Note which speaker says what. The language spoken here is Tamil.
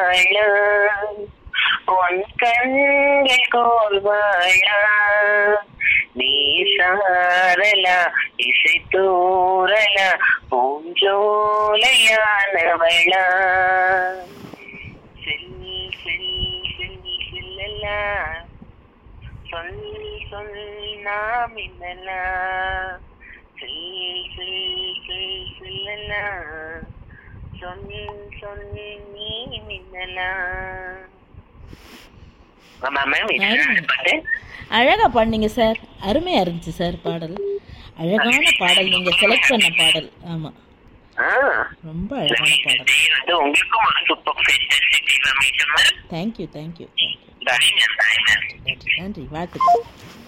Speaker 1: வாழ உன் கண்கள் கோல் வாழ நீ சாரலா இசை தூரலா பூஞ்சோலையானவளா செல் செல் செல் செல்லலா சொல் சொல் நாம் இன்னலா செல் செல் செல் செல்லலா சொல் சொல் நீ மின்னலா ஆமா மேம்
Speaker 2: அருமை.
Speaker 1: பாட்டு
Speaker 2: அழகா பாடினீங்க சார் அருமையா இருந்துச்சு சார் பாடல் அழகான பாடல் நீங்க செலக்ட் பண்ண பாடல் ஆமா
Speaker 1: ஆ
Speaker 2: ரொம்ப அழகான பாடல்
Speaker 1: இது வந்து உங்களுக்கும் ஒரு super fantastic information ma'am
Speaker 2: thank you thank you thank you
Speaker 1: bye ma'am bye ma'am
Speaker 2: நன்றி நன்றி வாழ்த்துக்கள்